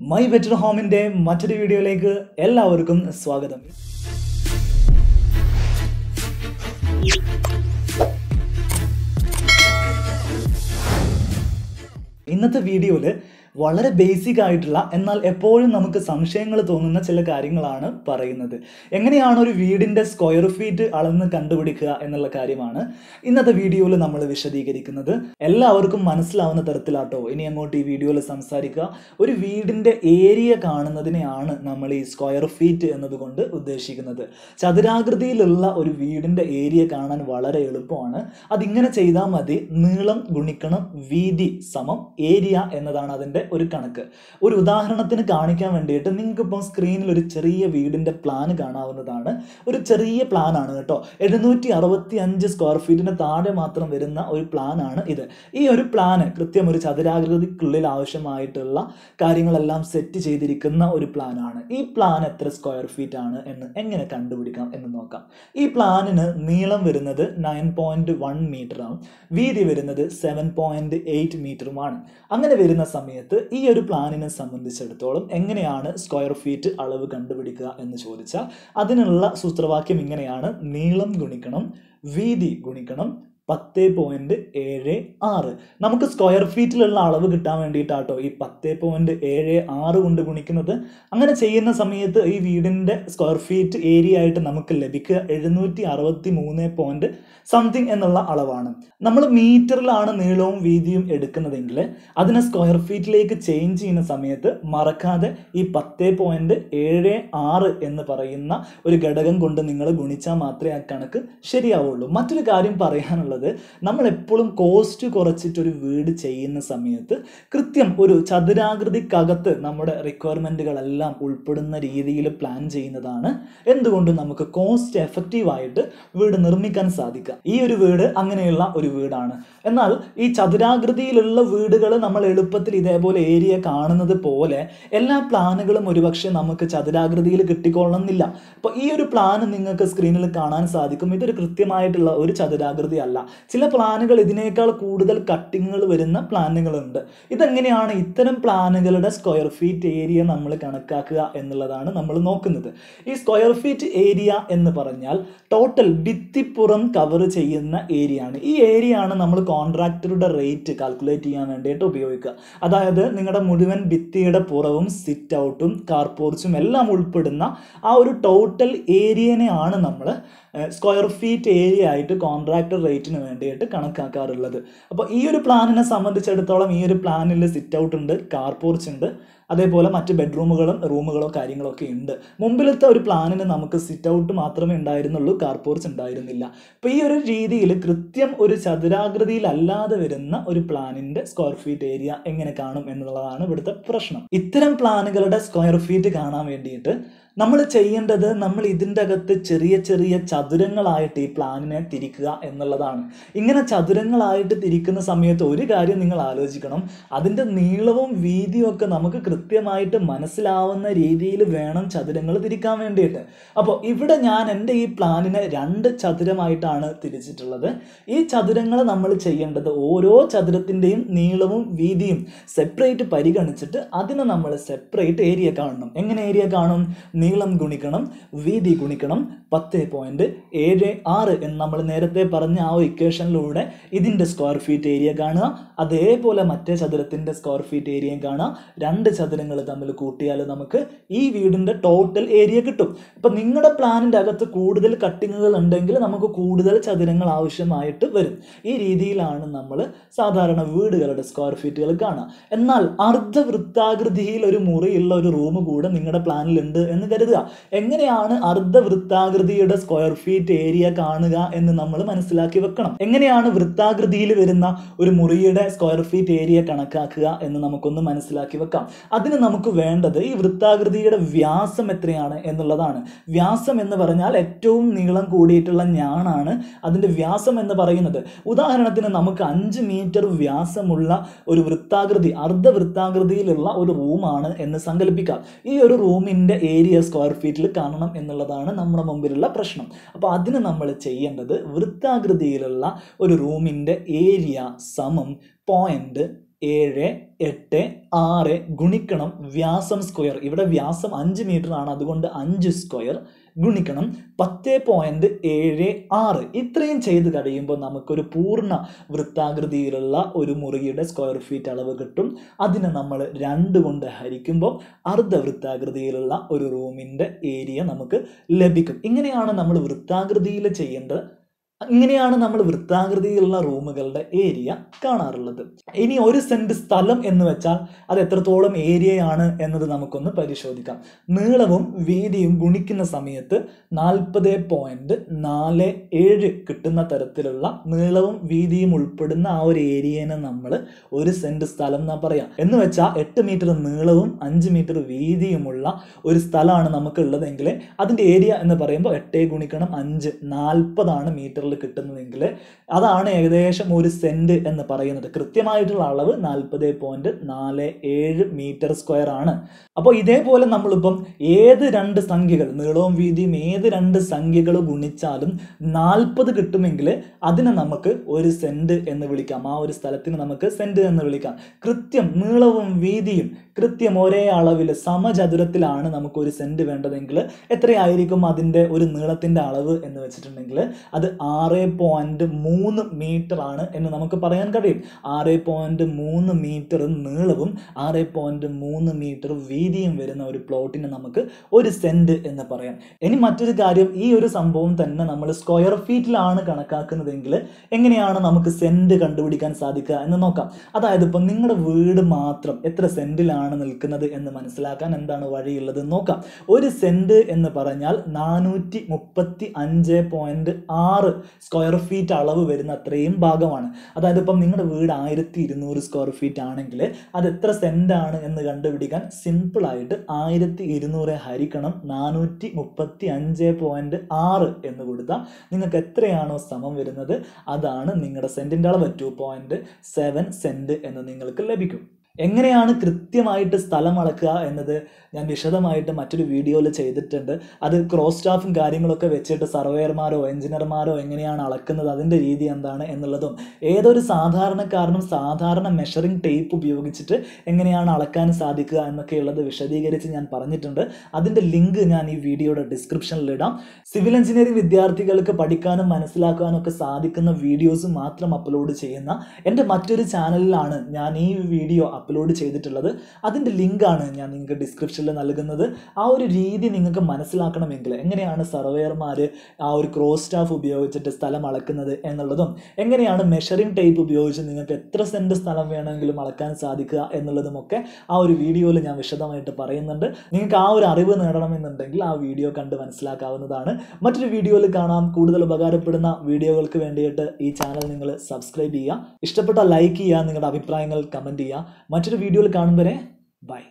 my better ഹോമിന്റെ മറ്റൊരു വീഡിയോയിലേക്ക് എല്ലാവർക്കും സ്വാഗതം ഇന്നത്തെ വീഡിയോയിൽ വളരെ ബേസിക് ആയിട്ടുള്ള എന്നാൽ എപ്പോഴും നമുക്ക് സംശയങ്ങൾ തോന്നുന്ന ചില കാര്യങ്ങളാണ് പറയുന്നത് എങ്ങനെയാണ് ഒരു വീടിൻ്റെ സ്ക്വയർ ഫീറ്റ് അളന്ന് കണ്ടുപിടിക്കുക എന്നുള്ള കാര്യമാണ് ഇന്നത്തെ വീഡിയോയിൽ നമ്മൾ വിശദീകരിക്കുന്നത് എല്ലാവർക്കും മനസ്സിലാവുന്ന തരത്തിലാട്ടോ ഇനി അങ്ങോട്ട് ഈ വീഡിയോയിൽ സംസാരിക്കുക ഒരു വീടിൻ്റെ ഏരിയ കാണുന്നതിനെയാണ് നമ്മൾ ഈ സ്ക്വയർ ഫീറ്റ് എന്നതുകൊണ്ട് ഉദ്ദേശിക്കുന്നത് ചതുരാകൃതിയിലുള്ള ഒരു വീടിൻ്റെ ഏരിയ കാണാൻ വളരെ എളുപ്പമാണ് അതിങ്ങനെ ചെയ്താൽ മതി നീളം ഗുണിക്കണം വീതി സമം ഏരിയ എന്നതാണ് അതിൻ്റെ ഒരു കണക്ക് ഒരു ഉദാഹരണത്തിന് കാണിക്കാൻ വേണ്ടിയിട്ട് നിങ്ങൾക്ക് ഇപ്പം സ്ക്രീനിൽ ഒരു ചെറിയ വീടിൻ്റെ പ്ലാൻ കാണാവുന്നതാണ് ഒരു ചെറിയ പ്ലാൻ ആണ് കേട്ടോ എഴുന്നൂറ്റി അറുപത്തി അഞ്ച് സ്ക്വയർ ഫീറ്റിന് താഴെ മാത്രം വരുന്ന ഒരു പ്ലാൻ ആണ് ഇത് ഈ ഒരു പ്ലാന് കൃത്യം ഒരു ചതുരാകൃതിക്കുള്ളിൽ ആവശ്യമായിട്ടുള്ള കാര്യങ്ങളെല്ലാം സെറ്റ് ചെയ്തിരിക്കുന്ന ഒരു പ്ലാൻ ആണ് ഈ പ്ലാൻ എത്ര സ്ക്വയർ ഫീറ്റ് ആണ് എന്ന് എങ്ങനെ കണ്ടുപിടിക്കാം എന്ന് നോക്കാം ഈ പ്ലാനിന് നീളം വരുന്നത് നയൻ പോയിന്റ് വൺ മീറ്ററാണ് വീതി വരുന്നത് സെവൻ പോയിന്റ് എയ്റ്റ് മീറ്ററുമാണ് അങ്ങനെ വരുന്ന സമയത്ത് ഈ ഒരു പ്ലാനിനെ സംബന്ധിച്ചിടത്തോളം എങ്ങനെയാണ് സ്ക്വയർ ഫീറ്റ് അളവ് കണ്ടുപിടിക്കുക എന്ന് ചോദിച്ചാൽ അതിനുള്ള സൂത്രവാക്യം ഇങ്ങനെയാണ് നീളം ഗുണിക്കണം വീതി ഗുണിക്കണം പത്ത് പോയിന്റ് ഏഴ് ആറ് നമുക്ക് സ്ക്വയർ ഫീറ്റിലുള്ള അളവ് കിട്ടാൻ വേണ്ടിയിട്ടാട്ടോ ഈ പത്ത് പോയിന്റ് ഏഴ് ആറ് കൊണ്ട് ഗുണിക്കുന്നത് അങ്ങനെ ചെയ്യുന്ന സമയത്ത് ഈ വീടിൻ്റെ സ്ക്വയർ ഫീറ്റ് ഏരിയ ആയിട്ട് നമുക്ക് ലഭിക്കുക എഴുന്നൂറ്റി അറുപത്തി മൂന്ന് പോയിന്റ് സംതിങ് എന്നുള്ള അളവാണ് നമ്മൾ മീറ്ററിലാണ് നീളവും വീതിയും എടുക്കുന്നതെങ്കിൽ അതിനെ സ്ക്വയർ ഫീറ്റിലേക്ക് ചേഞ്ച് ചെയ്യുന്ന സമയത്ത് മറക്കാതെ ഈ പത്ത് പോയിന്റ് ഏഴ് ആറ് എന്ന് പറയുന്ന ഒരു ഘടകം കൊണ്ട് നിങ്ങൾ ഗുണിച്ചാൽ മാത്രമേ ആ കണക്ക് ശരിയാവുള്ളൂ മറ്റൊരു കാര്യം പറയാനുള്ളത് നമ്മൾ എപ്പോഴും കോസ്റ്റ് കുറച്ചിട്ടൊരു വീട് ചെയ്യുന്ന സമയത്ത് കൃത്യം ഒരു ചതുരാകൃതിക്കകത്ത് നമ്മുടെ റിക്വയർമെൻറ്റുകളെല്ലാം ഉൾപ്പെടുന്ന രീതിയിൽ പ്ലാൻ ചെയ്യുന്നതാണ് എന്തുകൊണ്ടും നമുക്ക് കോസ്റ്റ് എഫക്റ്റീവായിട്ട് വീട് നിർമ്മിക്കാൻ സാധിക്കുക ഈ ഒരു വീട് അങ്ങനെയുള്ള ഒരു വീടാണ് എന്നാൽ ഈ ചതുരാകൃതിയിലുള്ള വീടുകൾ നമ്മൾ എളുപ്പത്തിൽ ഇതേപോലെ ഏരിയ കാണുന്നത് പോലെ എല്ലാ പ്ലാനുകളും ഒരുപക്ഷെ നമുക്ക് ചതുരാകൃതിയിൽ കിട്ടിക്കൊള്ളണമെന്നില്ല അപ്പോൾ ഈ ഒരു പ്ലാൻ നിങ്ങൾക്ക് സ്ക്രീനിൽ കാണാൻ സാധിക്കും ഇതൊരു കൃത്യമായിട്ടുള്ള ഒരു ചതുരാകൃതി അല്ല ചില പ്ലാനുകൾ ഇതിനേക്കാൾ കൂടുതൽ കട്ടിങ്ങുകൾ വരുന്ന പ്ലാനുകളുണ്ട് ഇതെങ്ങനെയാണ് ഇത്തരം പ്ലാനുകളുടെ സ്ക്വയർ ഫീറ്റ് ഏരിയ നമ്മൾ കണക്കാക്കുക എന്നുള്ളതാണ് നമ്മൾ നോക്കുന്നത് ഈ സ്ക്വയർ ഫീറ്റ് ഏരിയ എന്ന് പറഞ്ഞാൽ ടോട്ടൽ ഭിത്തിപ്പുറം കവർ ചെയ്യുന്ന ഏരിയ ആണ് ഈ ഏരിയ ആണ് നമ്മൾ കോൺട്രാക്ടറുടെ റേറ്റ് കാൽക്കുലേറ്റ് ചെയ്യാൻ വേണ്ടിയിട്ട് ഉപയോഗിക്കുക അതായത് നിങ്ങളുടെ മുഴുവൻ ഭിത്തിയുടെ പുറവും സിറ്റ് ഔട്ടും കാർ പോർച്ചും എല്ലാം ഉൾപ്പെടുന്ന ആ ഒരു ടോട്ടൽ ഏരിയനെയാണ് നമ്മൾ സ്ക്വയർ ഫീറ്റ് ഏരിയ ആയിട്ട് കോൺട്രാക്ടർ റേറ്റിന് വേണ്ടിയിട്ട് കണക്കാക്കാറുള്ളത് അപ്പോൾ ഈ ഒരു പ്ലാനിനെ സംബന്ധിച്ചിടത്തോളം ഈ ഒരു പ്ലാനിൽ സിറ്റ് ഔട്ട് ഉണ്ട് കാർ പോർച്ച് ഉണ്ട് അതേപോലെ മറ്റ് ബെഡ്റൂമുകളും റൂമുകളോ കാര്യങ്ങളോ ഒക്കെ ഉണ്ട് മുമ്പിലത്തെ ഒരു പ്ലാനിന് നമുക്ക് സിറ്റ് ഔട്ട് മാത്രമേ ഉണ്ടായിരുന്നുള്ളൂ കാർ പോർച്ച് ഉണ്ടായിരുന്നില്ല അപ്പോൾ ഈ ഒരു രീതിയിൽ കൃത്യം ഒരു ചതുരാകൃതിയിലല്ലാതെ വരുന്ന ഒരു പ്ലാനിൻ്റെ സ്ക്വയർ ഫീറ്റ് ഏരിയ എങ്ങനെ കാണും എന്നുള്ളതാണ് ഇവിടുത്തെ പ്രശ്നം ഇത്തരം പ്ലാനുകളുടെ സ്ക്വയർ ഫീറ്റ് കാണാൻ വേണ്ടിയിട്ട് നമ്മൾ ചെയ്യേണ്ടത് നമ്മൾ ഇതിൻ്റെ അകത്ത് ചെറിയ ചെറിയ ചതുരങ്ങളായിട്ട് ഈ പ്ലാനിനെ തിരിക്കുക എന്നുള്ളതാണ് ഇങ്ങനെ ചതുരങ്ങളായിട്ട് തിരിക്കുന്ന സമയത്ത് ഒരു കാര്യം നിങ്ങൾ ആലോചിക്കണം അതിൻ്റെ നീളവും വീതിയും ഒക്കെ നമുക്ക് കൃത്യമായിട്ട് മനസ്സിലാവുന്ന രീതിയിൽ വേണം ചതുരങ്ങൾ തിരിക്കാൻ വേണ്ടിയിട്ട് അപ്പോൾ ഇവിടെ ഞാൻ എൻ്റെ ഈ പ്ലാനിനെ രണ്ട് ചതുരമായിട്ടാണ് തിരിച്ചിട്ടുള്ളത് ഈ ചതുരങ്ങൾ നമ്മൾ ചെയ്യേണ്ടത് ഓരോ ചതുരത്തിൻ്റെയും നീളവും വീതിയും സെപ്പറേറ്റ് പരിഗണിച്ചിട്ട് അതിനെ നമ്മൾ സെപ്പറേറ്റ് ഏരിയ കാണണം എങ്ങനെ ഏരിയ കാണും നീളം ഗുണിക്കണം വീതി ഗുണിക്കണം പത്ത് പോയിന്റ് ഏഴ് ആറ് എന്ന് നമ്മൾ നേരത്തെ പറഞ്ഞ ആ ഇക്വേഷനിലൂടെ ഇതിൻ്റെ സ്ക്വയർ ഫീറ്റ് ഏരിയ കാണുക അതേപോലെ മറ്റേ ചതുരത്തിൻ്റെ സ്ക്വയർ ഫീറ്റ് ഏരിയയും കാണുക രണ്ട് ചതുരങ്ങൾ തമ്മിൽ കൂട്ടിയാൽ നമുക്ക് ഈ വീടിൻ്റെ ടോട്ടൽ ഏരിയ കിട്ടും ഇപ്പം നിങ്ങളുടെ പ്ലാനിൻ്റെ അകത്ത് കൂടുതൽ കട്ടിങ്ങുകൾ ഉണ്ടെങ്കിൽ നമുക്ക് കൂടുതൽ ചതുരങ്ങൾ ആവശ്യമായിട്ട് വരും ഈ രീതിയിലാണ് നമ്മൾ സാധാരണ വീടുകളുടെ സ്ക്വയർ ഫീറ്റുകൾ കാണുക എന്നാൽ അർദ്ധവൃത്താകൃതിയിൽ ഒരു മുറിയുള്ള ഒരു റൂം കൂടെ നിങ്ങളുടെ പ്ലാനിലുണ്ട് എന്ന് കരുതുക എങ്ങനെയാണ് അർദ്ധവൃത്താകൃതിയുടെ സ്ക്വയർ ഫീറ്റ് ഏരിയ കാണുക എന്ന് നമ്മൾ മനസ്സിലാക്കി വെക്കണം എങ്ങനെയാണ് വൃത്താകൃതിയിൽ വരുന്ന ഒരു മുറിയുടെ സ്ക്വയർ ഫീറ്റ് ഏരിയ കണക്കാക്കുക എന്ന് നമുക്കൊന്ന് മനസ്സിലാക്കി വെക്കാം അതിന് നമുക്ക് വേണ്ടത് ഈ വൃത്താകൃതിയുടെ വ്യാസം എത്രയാണ് എന്നുള്ളതാണ് വ്യാസം എന്ന് പറഞ്ഞാൽ ഏറ്റവും നീളം കൂടിയിട്ടുള്ള ഞാണാണ് അതിൻ്റെ വ്യാസം എന്ന് പറയുന്നത് ഉദാഹരണത്തിന് നമുക്ക് അഞ്ച് മീറ്റർ വ്യാസമുള്ള ഒരു വൃത്താകൃതി അർദ്ധവൃത്താകൃതിയിലുള്ള ഒരു റൂമാണ് എന്ന് സങ്കല്പിക്കാം ഈ ഒരു റൂമിൻ്റെ ഏരിയ സ്ക്വയർ ഫീറ്റിൽ കാണണം എന്നുള്ളതാണ് നമ്മുടെ മുമ്പിലുള്ള പ്രശ്നം അപ്പോൾ അതിന് നമ്മൾ ചെയ്യേണ്ടത് വൃത്താകൃതിയിലുള്ള ഒരു റൂമിൻ്റെ ഏരിയ സമം പോയിന്റ് ഏഴ് എട്ട് ആറ് ഗുണിക്കണം വ്യാസം സ്ക്വയർ ഇവിടെ വ്യാസം അഞ്ച് മീറ്റർ ആണ് അതുകൊണ്ട് അഞ്ച് സ്ക്വയർ ഗുണിക്കണം പത്ത് പോയിന്റ് ഏഴ് ആറ് ഇത്രയും ചെയ്ത് കഴിയുമ്പോൾ നമുക്കൊരു പൂർണ്ണ വൃത്താകൃതിയിലുള്ള ഒരു മുറിയുടെ സ്ക്വയർ ഫീറ്റ് അളവ് കിട്ടും അതിനെ നമ്മൾ രണ്ട് കൊണ്ട് ഹരിക്കുമ്പോൾ അർദ്ധവൃത്താകൃതിയിലുള്ള ഒരു റൂമിൻ്റെ ഏരിയ നമുക്ക് ലഭിക്കും ഇങ്ങനെയാണ് നമ്മൾ വൃത്താകൃതിയിൽ ചെയ്യേണ്ടത് ഇങ്ങനെയാണ് നമ്മൾ വൃത്താകൃതിയിലുള്ള റൂമുകളുടെ ഏരിയ കാണാറുള്ളത് ഇനി ഒരു സെന്റ് സ്ഥലം എന്ന് വെച്ചാൽ അത് എത്രത്തോളം ഏരിയയാണ് എന്നത് നമുക്കൊന്ന് പരിശോധിക്കാം നീളവും വീതിയും ഗുണിക്കുന്ന സമയത്ത് നാൽപ്പത് പോയിന്റ് നാല് ഏഴ് കിട്ടുന്ന തരത്തിലുള്ള നീളവും വീതിയും ഉൾപ്പെടുന്ന ആ ഒരു ഏരിയനെ നമ്മൾ ഒരു സെന്റ് സ്ഥലം എന്നാ പറയാം എന്ന് വെച്ചാൽ എട്ട് മീറ്റർ നീളവും അഞ്ച് മീറ്റർ വീതിയുമുള്ള ഒരു സ്ഥലമാണ് നമുക്ക് ഉള്ളതെങ്കിൽ അതിൻ്റെ ഏരിയ എന്ന് പറയുമ്പോൾ എട്ട് ഗുണിക്കണം അഞ്ച് നാൽപ്പതാണ് മീറ്ററിൽ കിട്ടുന്നതെങ്കിൽ അതാണ് ഏകദേശം ഒരു സെന്റ് എന്ന് പറയുന്നത് കൃത്യമായിട്ടുള്ള അളവ് നാൽപ്പത് പോയിന്റ് നാല് ഏഴ് മീറ്റർ സ്ക്വയർ ആണ് അപ്പോൾ ഇതേപോലെ നമ്മളിപ്പം ഏത് രണ്ട് സംഖ്യകൾ നീളവും വീതിയും ഏത് രണ്ട് സംഖ്യകൾ ഗുണിച്ചാലും നാൽപ്പത് കിട്ടുമെങ്കിൽ അതിനെ നമുക്ക് ഒരു സെന്റ് എന്ന് വിളിക്കാം ആ ഒരു സ്ഥലത്തിന് നമുക്ക് സെന്റ് എന്ന് വിളിക്കാം കൃത്യം നീളവും വീതിയും കൃത്യം ഒരേ അളവിൽ സമചതുരത്തിലാണ് നമുക്ക് ഒരു സെന്റ് വേണ്ടതെങ്കിൽ എത്രയായിരിക്കും അതിൻ്റെ ഒരു നീളത്തിൻ്റെ അളവ് എന്ന് വെച്ചിട്ടുണ്ടെങ്കിൽ അത് ആറ് പോയിന്റ് മൂന്ന് മീറ്റർ ആണ് എന്ന് നമുക്ക് പറയാൻ കഴിയും ആറ് പോയിന്റ് മൂന്ന് മീറ്റർ നീളവും ആറ് പോയിന്റ് മൂന്ന് മീറ്റർ വീതിയും വരുന്ന ഒരു പ്ലോട്ടിന് നമുക്ക് ഒരു സെന്റ് എന്ന് പറയാം ഇനി മറ്റൊരു കാര്യം ഈ ഒരു സംഭവം തന്നെ നമ്മൾ സ്ക്വയർ ഫീറ്റിലാണ് കണക്കാക്കുന്നതെങ്കിൽ എങ്ങനെയാണ് നമുക്ക് സെന്റ് കണ്ടുപിടിക്കാൻ സാധിക്കുക എന്ന് നോക്കാം അതായത് ഇപ്പം നിങ്ങളുടെ വീട് മാത്രം എത്ര സെന്റിലാണ് നിൽക്കുന്നത് എന്ന് മനസ്സിലാക്കാൻ എന്താണ് വഴിയുള്ളത് എന്ന് നോക്കാം ഒരു സെന്റ് എന്ന് പറഞ്ഞാൽ നാനൂറ്റി മുപ്പത്തി അഞ്ച് പോയിന്റ് ആറ് സ്ക്വയർ ഫീറ്റ് അളവ് വരുന്ന അത്രയും ഭാഗമാണ് അതായത് ഇപ്പം നിങ്ങളുടെ വീട് ആയിരത്തി ഇരുന്നൂറ് സ്ക്വയർ ഫീറ്റ് ആണെങ്കിൽ അത് എത്ര സെന്റ് ആണ് എന്ന് കണ്ടുപിടിക്കാൻ സിമ്പിൾ ആയിട്ട് ആയിരത്തി ഇരുന്നൂറ് ഹരിക്കണം നാനൂറ്റി മുപ്പത്തി അഞ്ച് പോയിന്റ് ആറ് എന്ന് കൊടുത്താൽ നിങ്ങൾക്ക് എത്രയാണോ സമം വരുന്നത് അതാണ് നിങ്ങളുടെ സെന്റിന്റെ അളവ് ടു പോയിന്റ് സെവൻ സെന്റ് എന്ന് നിങ്ങൾക്ക് ലഭിക്കും എങ്ങനെയാണ് കൃത്യമായിട്ട് സ്ഥലം അളക്കുക എന്നത് ഞാൻ വിശദമായിട്ട് മറ്റൊരു വീഡിയോയിൽ ചെയ്തിട്ടുണ്ട് അത് ക്രോസ് സ്റ്റാഫും കാര്യങ്ങളൊക്കെ വെച്ചിട്ട് സർവേയർമാരോ എഞ്ചിനീയർമാരോ എങ്ങനെയാണ് അളക്കുന്നത് അതിൻ്റെ രീതി എന്താണ് എന്നുള്ളതും ഏതൊരു സാധാരണക്കാരനും സാധാരണ മെഷറിംഗ് ടേപ്പ് ഉപയോഗിച്ചിട്ട് എങ്ങനെയാണ് അളക്കാൻ സാധിക്കുക എന്നൊക്കെയുള്ളത് വിശദീകരിച്ച് ഞാൻ പറഞ്ഞിട്ടുണ്ട് അതിൻ്റെ ലിങ്ക് ഞാൻ ഈ വീഡിയോയുടെ ഡിസ്ക്രിപ്ഷനിൽ ഇടാം സിവിൽ എഞ്ചിനീയറിംഗ് വിദ്യാർത്ഥികൾക്ക് പഠിക്കാനും മനസ്സിലാക്കാനും ഒക്കെ സാധിക്കുന്ന വീഡിയോസ് മാത്രം അപ്ലോഡ് ചെയ്യുന്ന എൻ്റെ മറ്റൊരു ചാനലിലാണ് ഞാൻ ഈ വീഡിയോ അപ്ലോഡ് ചെയ്തിട്ടുള്ളത് അതിൻ്റെ ലിങ്കാണ് ഞാൻ നിങ്ങൾക്ക് ഡിസ്ക്രിപ്ഷനിൽ നൽകുന്നത് ആ ഒരു രീതി നിങ്ങൾക്ക് മനസ്സിലാക്കണമെങ്കിൽ എങ്ങനെയാണ് സർവേയർമാർ ആ ഒരു ക്രോസ് സ്റ്റാഫ് ഉപയോഗിച്ചിട്ട് സ്ഥലം അളക്കുന്നത് എന്നുള്ളതും എങ്ങനെയാണ് മെഷറിംഗ് ടേപ്പ് ഉപയോഗിച്ച് നിങ്ങൾക്ക് എത്ര സെൻറ്റ് സ്ഥലം വേണമെങ്കിലും അളക്കാൻ സാധിക്കുക എന്നുള്ളതുമൊക്കെ ആ ഒരു വീഡിയോയിൽ ഞാൻ വിശദമായിട്ട് പറയുന്നുണ്ട് നിങ്ങൾക്ക് ആ ഒരു അറിവ് നേടണമെന്നുണ്ടെങ്കിൽ ആ വീഡിയോ കണ്ട് മനസ്സിലാക്കാവുന്നതാണ് മറ്റൊരു വീഡിയോയിൽ കാണാം കൂടുതൽ ഉപകാരപ്പെടുന്ന വീഡിയോകൾക്ക് വേണ്ടിയിട്ട് ഈ ചാനൽ നിങ്ങൾ സബ്സ്ക്രൈബ് ചെയ്യുക ഇഷ്ടപ്പെട്ട ലൈക്ക് ചെയ്യുക നിങ്ങളുടെ അഭിപ്രായങ്ങൾ കമൻറ്റ് ചെയ്യുക മറ്റൊരു വീഡിയോയിൽ കാണും വരെ ബൈ